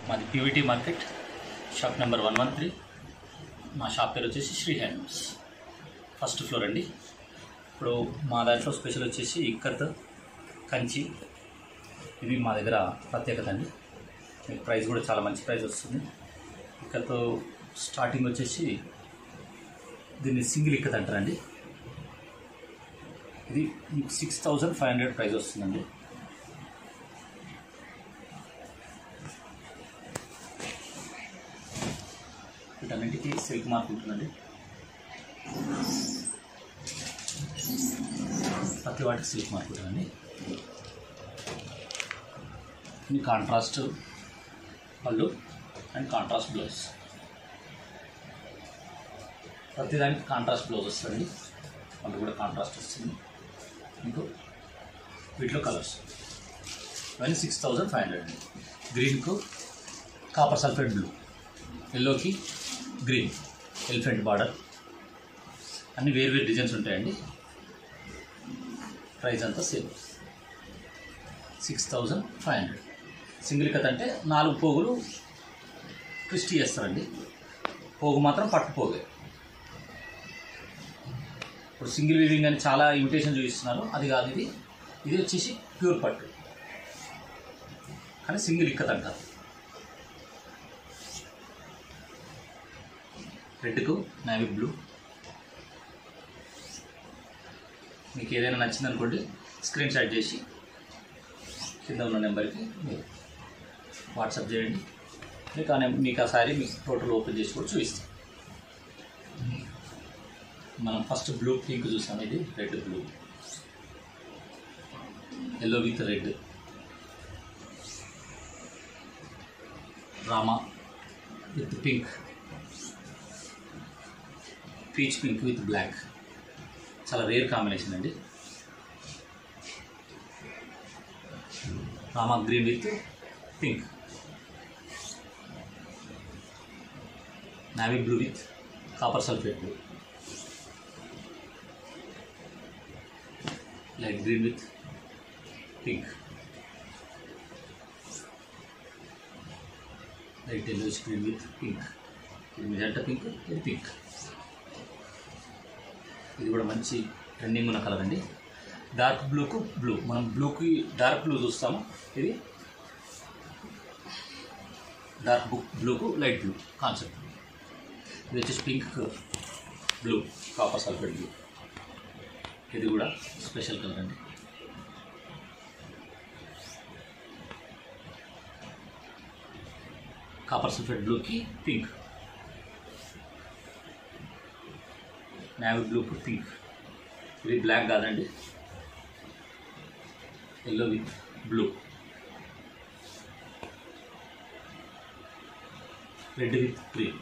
మాది PVT market shop number one one three మా shop పేరు వచ్చేసి శ్రీ హ్యాండ్లూమ్స్ ఫస్ట్ ఫ్లోర్ అండి ఇప్పుడు మా దాంట్లో స్పెషల్ వచ్చేసి ఇక్కత్ కంచి ఇవి మా దగ్గర ప్రత్యేకత అండి మీకు ప్రైస్ కూడా చాలా మంచి ప్రైస్ వస్తుంది ఇక్కత్ స్టార్టింగ్ వచ్చేసి దీన్ని సింగిల్ ఇక్కత్ అంటారండి ఇది six thousand five hundred price వస్తుందండి వీటన్నిటికీ సిల్క్ మార్క్ ఉంటుందండి ప్రతి వాటికి సిల్క్ మార్క్ ఉంటుందండి ఇది కాంట్రాస్ట్ పళ్ళు అండ్ కాంట్రాస్ట్ బ్లౌజ్ ప్రతిదానికి కాంట్రాస్ట్ బ్లౌజ్ వస్తుంది పళ్ళు కూడా కాంట్రాస్ట్ వస్తుంది మీకు వీటిలో కలర్స్ ఇవన్నీ సిక్స్ థౌజండ్ ఫైవ్ హండ్రెడ్ అండి గ్రీన్కు కాపర్ సల్ఫేట్ బ్లూ ఎల్లోకి గ్రీన్ ఎలిఫెంట్ బార్డర్ అన్ని వేరు వేరు డిజైన్స్ ఉంటాయండి ప్రైస్ అంతా same six thousand five hundred single కథ అంటే నాలుగు పోగులు క్రిస్టీ చేస్తారండి పోగు మాత్రం పట్టు పోగే ఇప్పుడు సింగిల్ వీవింగ్ అని చాలా ఇమిటేషన్ చూపిస్తున్నారు అది కాదు ఇది ఇది వచ్చేసి ప్యూర్ పట్టు కానీ సింగిల్ ఇక్కత్ అంటారు రెడ్కు నావీ బ్లూ మీకు ఏదైనా నచ్చింది అనుకోండి స్క్రీన్ షాట్ చేసి కింద ఉన్న నెంబర్కి మీరు వాట్సాప్ చేయండి మీకు ఆ నెం- మీకు ఆ శారీ మీకు టోటల్ ఓపెన్ చేసి కూడా చూపిస్తాం మనం ఫస్ట్ బ్లూ పింక్ చూసాం ఇది red blue yellow with red Rama with pink peach pink with black చాలా రేర్ కాంబినేషన్ అండి Rama green with pink navy blue with copper sulphate blue light green with pink light yellowish green with pink ఇది magenta pink ఇది pink ఇది కూడా మంచి trending ఉన్న colour అండి dark బ్లూకు blue మనం బ్లూకి డార్క్ బ్లూ చూస్తాము ఇది డార్క్ బుక్ బ్లూకు లైట్ బ్లూ కాన్సెప్ట్ ఇది వచ్చేసి pink blue copper sulphate blue ఇది కూడా స్పెషల్ కలర్ అండి కాపర్ సల్ఫేట్ బ్లూకి పింక్ నావీ బ్లూకి పింక్ ఇది బ్లాక్ కాదండి yellow with blue red with green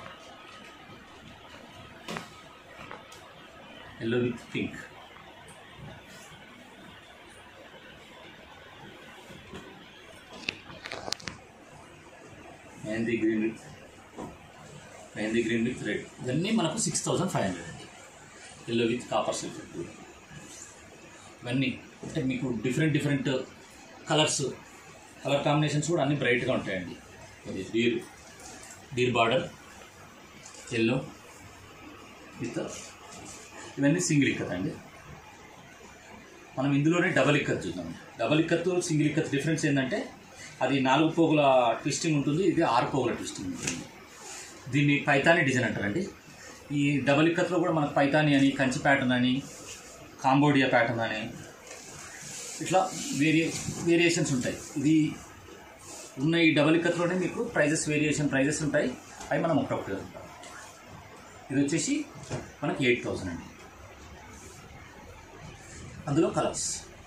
yellow with pink mehndi green with mehndi green with red ఇవన్నీ మనకు సిక్స్ థౌజండ్ ఫైవ్ హండ్రెడ్ అండి yellow with copper silver blue ఇవన్నీ అంటే మీకు different different colours colour combinations కూడా అన్నీ బ్రైట్గా ఉంటాయండి ఇది deer deer border yellow with ఇవన్నీ సింగిల్ ఇక్కత్ అండి మనం ఇందులోనే డబల్ ఇక్కత్ చూద్దాం double ikat single ikat difference ఏంటంటే అది నాలుగు పోగుల ట్విస్టింగ్ ఉంటుంది ఇది ఆరు పోగుల ట్విస్టింగ్ ఉంటుంది దీన్ని పైతాని డిజైన్ అంటారండి ఈ డబల్ ఇక్కత్లో కూడా మనకు పైతాని అని కంచి ప్యాటర్న్ అని కాంబోడియా ప్యాటర్న్ అని ఇట్లా వేరియ వేరియేషన్స్ ఉంటాయి ఇది ఉన్న ఈ డబల్ ఇక్కత్లోనే మీకు ప్రైజెస్ వేరియేషన్ ప్రైజెస్ ఉంటాయి అవి మనం ఒకటొకటి ఉంటాం ఇది వచ్చేసి మనకి ఎయిట్ థౌజండ్ అండి అందులో కలర్స్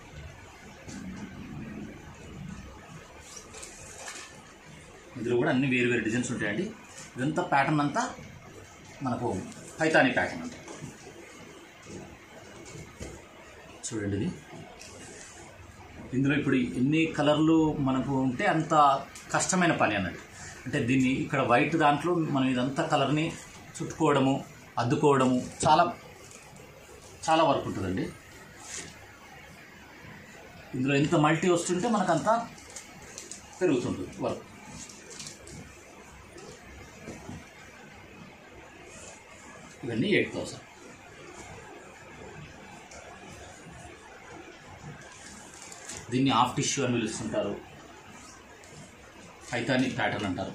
ఇందులో కూడా అన్ని వేరు వేరు డిజైన్స్ ఉంటాయండి ఇదంతా ప్యాటర్న్ అంతా మనకు పైతాని ప్యాటర్న్ అంట చూడండి ఇది ఇందులో ఇప్పుడు ఎన్ని కలర్లు మనకు ఉంటే అంత కష్టమైన పని అన్నట్టు అంటే దీన్ని ఇక్కడ వైట్ దాంట్లో మనం ఇదంతా కలర్ని చుట్టుకోవడము అద్దుకోవడము చాలా చాలా వర్క్ ఉంటుందండి ఇందులో ఎంత మల్టీ వస్తుంటే మనకంత పెరుగుతుంటుంది వర్క్ ఇవన్నీ ఎయిట్ థౌసండ్ దీన్ని హాఫ్ టిష్యూ అని పిలుస్తుంటారు పైతాని ప్యాటర్న్ అంటారు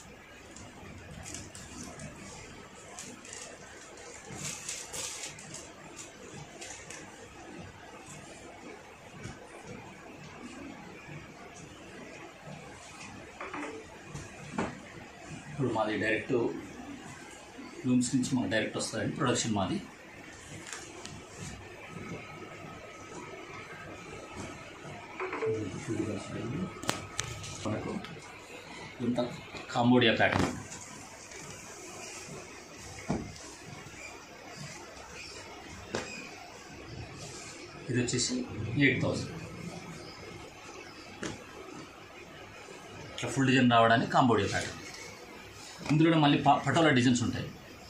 ఇప్పుడు మాది డైరెక్ట్ రూమ్స్ నుంచి మాకు డైరెక్ట్ వస్తుందండి ప్రొడక్షన్ మాది మనకు ఇంత కాంబోడియా ప్యాటర్న్ ఇది వచ్చేసి ఎయిట్ థౌసండ్ ఇట్లా ఫుల్ డిజైన్ రావడానికి కాంబోడియా ప్యాటర్న్ ఇందులోనే మళ్ళీ ప- పటోలా డిజైన్స్ ఉంటాయి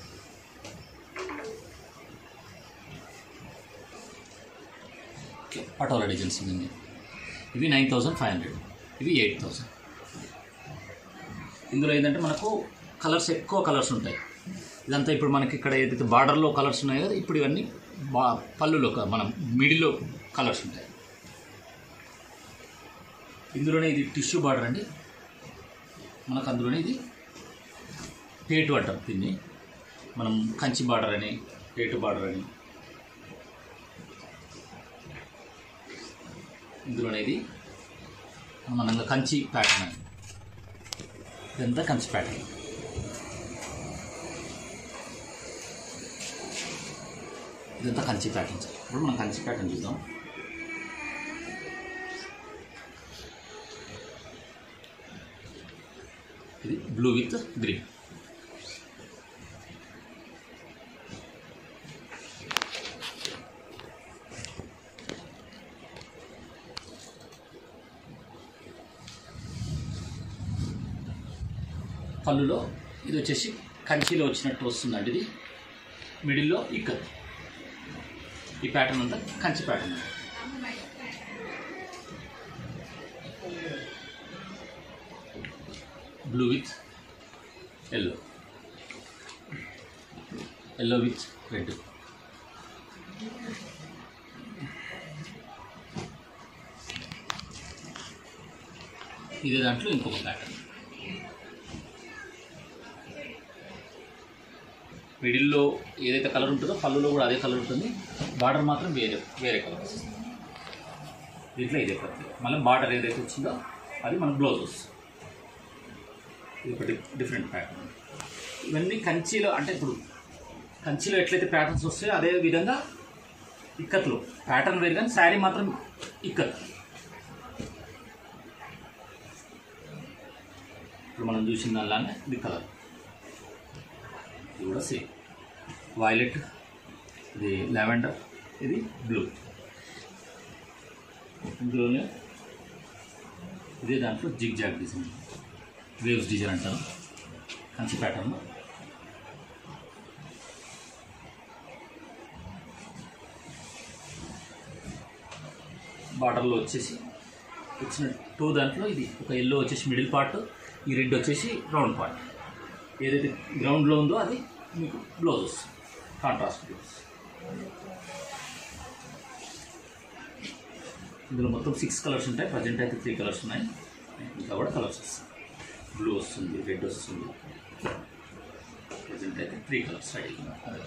ఓకే, పటోలా డిజైన్స్ ఇవన్నీ ఇవి నైన్ థౌజండ్ ఫైవ్ హండ్రెడ్ ఇవి ఎయిట్ థౌజండ్ ఇందులో ఏంటంటే మనకు కలర్స్ ఎక్కువ కలర్స్ ఉంటాయి ఇదంతా ఇప్పుడు మనకి ఇక్కడ ఏదైతే బార్డర్లో కలర్స్ ఉన్నాయో కదా ఇప్పుడు ఇవన్నీ బా పళ్ళులో క- మనం మిడిల్లో కలర్స్ ఉంటాయి ఇందులోనే ఇది టిష్యూ బార్డర్ అండి మనకు అందులోనే ఇది పేటు అంటాం దీన్ని మనం కంచి బార్డర్ అని పేటు బార్డర్ అని ఇందులోనే ఇది మన కంచి ప్యాటర్న్ అని ఇదంతా కంచి ప్యాటర్న్ ఇదంతా కంచి ప్యాటర్న్ సార్ ఇప్పుడు మనం కంచి ప్యాటర్న్ చూద్దాం ఇది బ్లూ విత్ గ్రీన్ పళ్ళులో ఇది వచ్చేసి కంచిలో వచ్చినట్టు వస్తుందండి ఇది మిడిల్లో ఇక్కత్ ఈ ప్యాటర్న్ అంతా Kanchi pattern blue with yellow yellow with red ఇదే దాంట్లో ఇంకొక ప్యాటర్న్ మిడిల్లో ఏదైతే కలర్ ఉంటుందో పళ్ళులో కూడా అదే కలర్ ఉంటుంది బార్డర్ మాత్రం వేరే వేరే కలర్ వస్తుంది దీంట్లో ఇదే కలర్ మళ్ళీ బార్డర్ ఏదైతే వచ్చిందో అది మన బ్లౌజ్ వస్తుంది ఇది ఒకటి డిఫరెంట్ ప్యాటర్న్ ఇవన్నీ కంచిలో అంటే ఇప్పుడు కంచిలో ఎట్లయితే ప్యాటర్న్స్ వస్తాయో అదే విధంగా ఇక్కత్లో ప్యాటర్న్ వేరు కానీ శారీ మాత్రం ఇక్కత్ ఇప్పుడు మనం చూసిన దానిలానే ఇది కలర్ ఇది కూడా సేమ్ వైలెట్ ఇది లావెండర్ ఇది బ్లూ ఇందులోనే ఇదే దాంట్లో zigzag design waves design అంటారు కంచి ప్యాటర్న్ బార్డర్లో వచ్చేసి వచ్చిన టూ దాంట్లో ఇది ఒక ఎల్లో వచ్చేసి మిడిల్ పార్ట్ ఈ రెడ్ వచ్చేసి రౌండ్ పార్ట్ ఏదైతే గ్రౌండ్లో ఉందో అది మీకు బ్లౌజ్ వస్తుంది కాంట్రాస్ట్ బ్లౌజ్ ఇందులో మొత్తం సిక్స్ కలర్స్ ఉంటాయి ప్రజెంట్ అయితే త్రీ కలర్స్ ఉన్నాయి ఇంకా కూడా కలర్స్ వస్తాయి బ్లూ వస్తుంది రెడ్ వస్తుంది ప్రజెంట్ అయితే three colours ready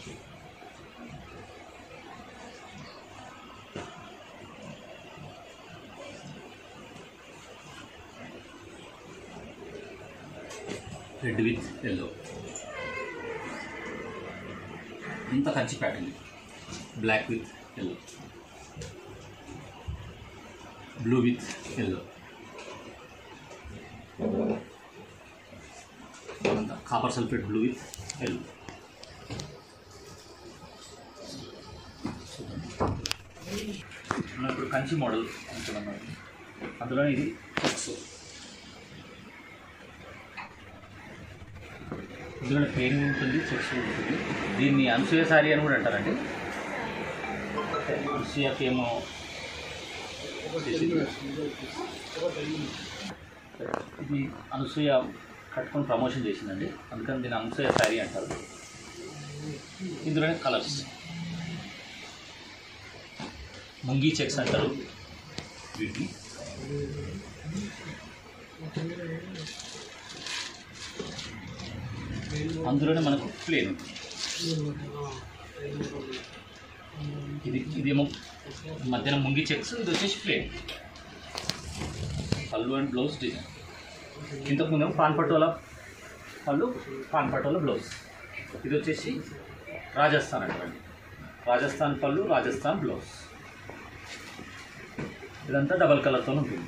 red with yellow ఇంత Kanchi pattern black with yellow blue with yellow copper sulphate blue with yellow మనం ఇప్పుడు కంచి మోడల్ అంటున్నాం అందులో ఇది చెక్స్ ఇందులో పెయిన్ ఉంటుంది చెక్స్ ఉంటుంది దీన్ని అనసూయ సారీ అని కూడా అంటారండి అనసూయకి ఏమో ఇది అనసూయ కట్టుకొని ప్రమోషన్ చేసిందండి అందుకని దీన్ని అనసూయ శారీ అంటారు ఇందులోనే కలర్స్ ముంగీ చెక్స్ అంటారు వీటిని అందులోనే మనకు ప్లేన్ ఇది ఇదేమో మధ్యన ముంగి చెక్స్ ఇది వచ్చేసి ప్లేన్ పళ్ళు అండ్ బ్లౌజ్ డిజైన్ ఇంతకు ముందేమో పాన్ పటోలా పళ్ళు పాన్ పటోలా బ్లౌజ్ ఇది వచ్చేసి రాజస్థాన్ అంటారండి రాజస్థాన్ పళ్ళు రాజస్థాన్ బ్లౌజ్ ఇదంతా డబల్ కలర్తో ఉంటుంది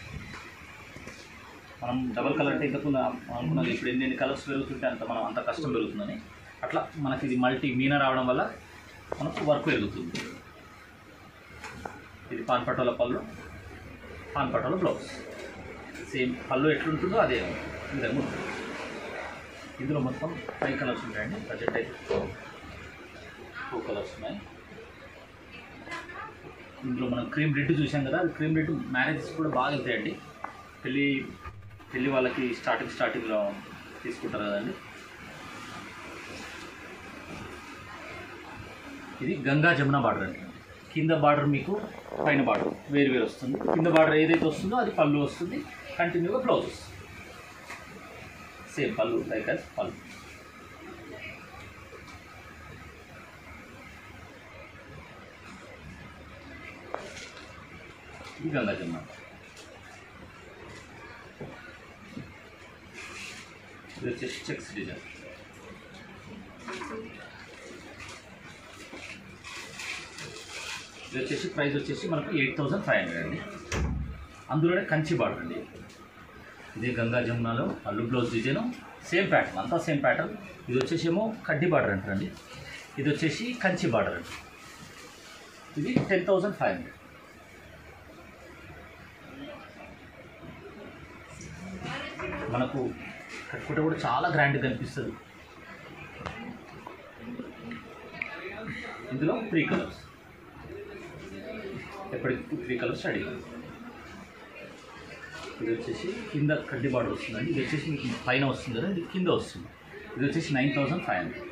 మనం డబల్ కలర్ అంటే ఇంతకుముందు అనుకున్నది ఇప్పుడు ఎన్ని ఎన్ని కలర్స్ పెరుగుతుంటే అంత మనం అంత కష్టం పెరుగుతుందని అట్లా మనకి ఇది మల్టీ మీన రావడం వల్ల మనకు వర్క్ పెరుగుతుంది ఇది పాన్ పటోల పళ్ళు పాన్ పటోల బ్లౌజ్ సేమ్ పళ్ళు ఎట్లుంటుందో అదే విధంగా ఉంటుంది ఇందులో మొత్తం ఫైవ్ కలర్స్ ఉంటాయండి బడ్జెట్ అయితే టూ కలర్స్ ఉన్నాయి ఇందులో మనం క్రీమ్ రెడ్ చూసాం కదా అది క్రీమ్ రెడ్ మ్యారేజెస్ కూడా బాగా వెళ్తాయండి పెళ్ళి పెళ్ళి వాళ్ళకి స్టార్టింగ్ స్టార్టింగ్లో తీసుకుంటారు కదండి ఇది గంగా జమున బార్డర్ అండి కింద బార్డర్ మీకు పైన బార్డర్ వేరు వేరు వస్తుంది కింద బార్డర్ ఏదైతే వస్తుందో అది పళ్ళు వస్తుంది కంటిన్యూగా బ్లౌజ్ వస్తుంది సేమ్ పళ్ళు లైక్ as పళ్ళు ఇది గంగా జమున ఇది వచ్చేసి చెక్స్ డిజైన్ ఇది వచ్చేసి ప్రైస్ వచ్చేసి మనకు ఎయిట్ థౌసండ్ ఫైవ్ హండ్రెడ్ అండి అందులోనే కంచి బార్డర్ అండి ఇది గంగా జమునాలో అల్లు బ్లౌజ్ డిజైన్ సేమ్ ప్యాటర్న్ అంతా సేమ్ ప్యాటర్న్ ఇది వచ్చేసి ఏమో కడ్డీ బార్డర్ అంటారండి ఇది వచ్చేసి కంచి బార్డర్ అండి ఇది టెన్ థౌసండ్ ఫైవ్ హండ్రెడ్ మనకు కట్టుకుంటే కూడా చాలా గ్రాండ్గా కనిపిస్తుంది ఇందులో త్రీ కలర్స్ ఎప్పటికి త్రీ కలర్స్ రెడీ ఇది వచ్చేసి కింద కడ్డీ బార్డర్ వస్తుందండి ఇది వచ్చేసి మీకు పైన వస్తుంది కదా ఇది కింద వస్తుంది ఇది వచ్చేసి నైన్ థౌసండ్ ఫైవ్ హండ్రెడ్